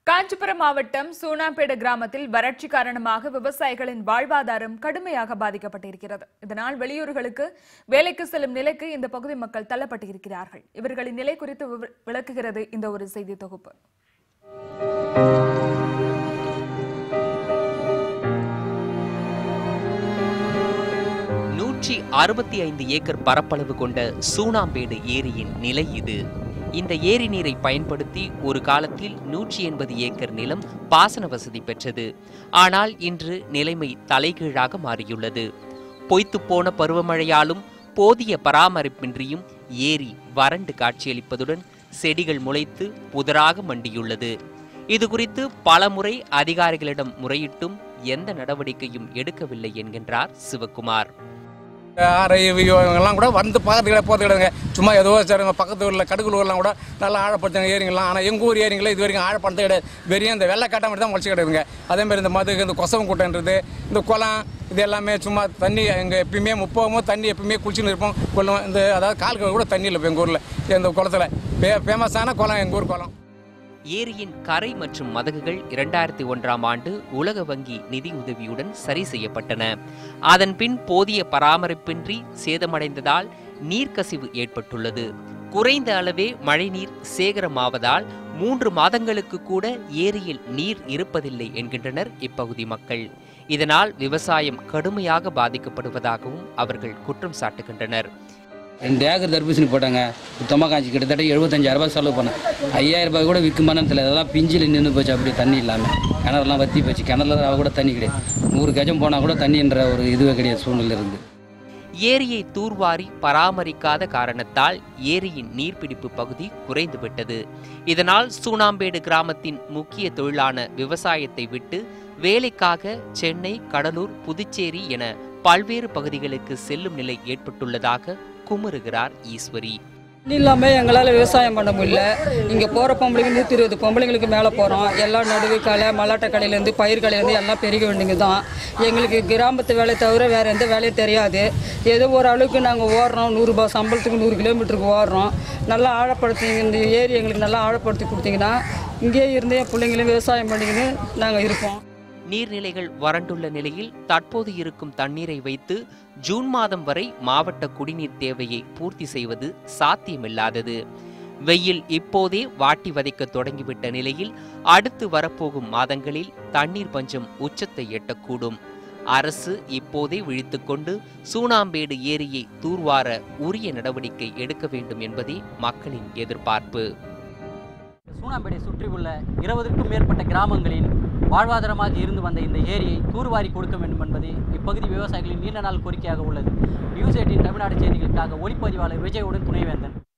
காஞ்சிபுரம் மாவட்டம் சூனாம்பேடு கிராமத்தில் வறட்சி காரணமாக விவசாயிகளின் வாழ்வாதாரம் கடுமையாக பாதிக்கப்பட்டிருக்கிறது இதனால் வெளியூர்களுக்கு வேலைக்கு செல்லும் நிலைக்கு இந்த பகுதி மக்கள் தள்ளப்பட்டிருக்கிறார்கள் இவர்களின் நிலை குறித்து விவ- விளக்குகிறது இந்த ஒரு செய்தி தொகுப்பு நூற்றி அறுபத்தி ஐந்து ஏக்கர் பரப்பளவு கொண்ட சூனாம்பேடு ஏரியின் நிலை இது இந்த ஏரி நீரை பயன்படுத்தி ஒரு காலத்தில் நூற்றி எண்பது ஏக்கர் நிலம் பாசன வசதி பெற்றது ஆனால் இன்று நிலைமை தலைகீழாக மாறியுள்ளது பொய்த்துப் போன பருவமழையாலும் போதிய பராமரிப்பின்றியும் ஏரி வறண்டு காட்சியளிப்பதுடன் செடிகள் முளைத்து புதராக மண்டியுள்ளது இது குறித்து பலமுறை அதிகாரிகளிடம் முறையிட்டும் எந்த நடவடிக்கையும் எடுக்கவில்லை என்கின்றார் சிவக்குமார் ஆறு இவங்கெல்லாம் கூட வந்து பார்த்துக்கிட போகிறதுக்கிடுங்க சும்மா ஏதோ சரி பக்கத்து ஊரில் கடுகுல ஊர்லாம் கூட நல்லா ஆழப்படுத்தாங்க ஏரிங்கெல்லாம் ஆனால் எங்கள் ஊர் ஏரிங்களை இது வரைக்கும் ஆழப்படுத்த கிடையாது வெறியும் இந்த வெள்ளை காட்டை மட்டும் தான் முளைச்சி கிடக்குங்க அதேமாதிரி இந்த மது இந்த கொசவம் கூட்டன்றது இந்த குளம் இது எல்லாமே சும்மா தண்ணி எங்கள் எப்பயுமே முப்பதுமோ தண்ணி எப்பயுமே குளிச்சுன்னு இருப்போம் கொள்ளும் இந்த அதாவது கால் கழுவு கூட தண்ணி இல்லை எங்கள் ஊரில் இந்த குளத்தில் ஃபே ஃபேமஸான குளம் எங்கள் ஊர் குளம் ஏரியின் கரை மற்றும் மதகுகள் இரண்டாயிரத்தி ஒன்றாம் ஆண்டு உலக வங்கி நிதியுதவியுடன் சரி செய்யப்பட்டன அதன் பின் போதிய பராமரிப்பின்றி சேதமடைந்ததால் நீர்க்கசிவு ஏற்பட்டுள்ளது குறைந்த அளவே மழைநீர் சேகரமாவதால் மூன்று மாதங்களுக்கு கூட ஏரியில் நீர் இருப்பதில்லை என்கின்றனர் இப்பகுதி மக்கள் இதனால் விவசாயம் கடுமையாக பாதிக்கப்படுவதாகவும் அவர்கள் குற்றம் சாட்டுகின்றனர் ரெண்டு ஏக்கர் தர்பூசணி போட்டாங்க சுத்தமாக காய்ச்சி கிட்டத்தட்ட எழுபத்தஞ்சாயிரம் ரூபாய் செலவு பண்ணேன் ஐயாயிரம் ரூபாய் கூட விற்குமானு தெரியல அதெல்லாம் பிஞ்சில் நின்று போச்சு அப்படியே தண்ணி இல்லாமல் கிணறுலாம் வத்தி போச்சு கிணறுல கூட தண்ணி கிடையாது நூறு கஜம் போனால் கூட தண்ணின்ற ஒரு இதுவே கிடையாது சூழ்நிலை இருக்குது ஏரியை தூர்வாரி பராமரிக்காத காரணத்தால் ஏரியின் நீர்பிடிப்பு பகுதி குறைந்துவிட்டது இதனால் சூனாம்பேடு கிராமத்தின் முக்கிய தொழிலான விவசாயத்தை விட்டு வேலைக்காக சென்னை கடலூர் புதுச்சேரி என பல்வேறு பகுதிகளுக்கு செல்லும் நிலை ஏற்பட்டுள்ளதாக குமுறுகிறார் ஈஸ்வரி தண்ணி இல்லாமல் எங்களால் விவசாயம் பண்ண முடியல இங்கே போகிற பொம்பளைங்க நூற்றி இருபது பொம்பளைங்களுக்கு மேலே போகிறோம் எல்லாம் நடுவு கடை மல்லாட்டை கடையிலேருந்து பயிர் கடையிலேருந்து எல்லாம் பெருக வேண்டியது தான் எங்களுக்கு கிராமத்து வேலை தவிர வேறு எந்த வேலையும் தெரியாது ஏதோ ஒரு அளவுக்கு நாங்கள் ஓடுறோம் நூறுரூபா சம்பளத்துக்கு நூறு கிலோமீட்டருக்கு ஓடுறோம் நல்லா ஆழப்படுத்தி இந்த ஏரி எங்களுக்கு நல்லா ஆழப்படுத்தி கொடுத்தீங்கன்னா இங்கேயே இருந்து என் பிள்ளைங்களும் விவசாயம் பண்ணிக்கின்னு நாங்கள் இருப்போம் நீர்நிலைகள் வறண்டுள்ள நிலையில் தற்போது இருக்கும் தண்ணீரை வைத்து ஜூன் மாதம் வரை மாவட்ட குடிநீர் தேவையை பூர்த்தி செய்வது சாத்தியமில்லாதது வெயில் இப்போதே வாட்டி வதைக்க தொடங்கிவிட்ட நிலையில் அடுத்து வரப்போகும் மாதங்களில் தண்ணீர் பஞ்சம் உச்சத்தை எட்டக்கூடும் அரசு இப்போதே விழித்துக்கொண்டு சூனாம்பேடு ஏரியை தூர்வார உரிய நடவடிக்கை எடுக்க வேண்டும் என்பதே மக்களின் எதிர்பார்ப்பு சூனாம்பேடை சுற்றியுள்ள இருபதுக்கும் மேற்பட்ட கிராமங்களின் வாழ்வாதாரமாக இருந்து வந்த இந்த ஏரியை தூர்வாரி கொடுக்க வேண்டும் என்பது இப்பகுதி விவசாயிகளின் நீண்ட நாள் கோரிக்கையாக உள்ளது நியூஸ் எயிட்டின் தமிழ்நாடு செய்திகளுக்காக ஒளிப்பதிவாளர் விஜயுடன் துணைவேந்தன்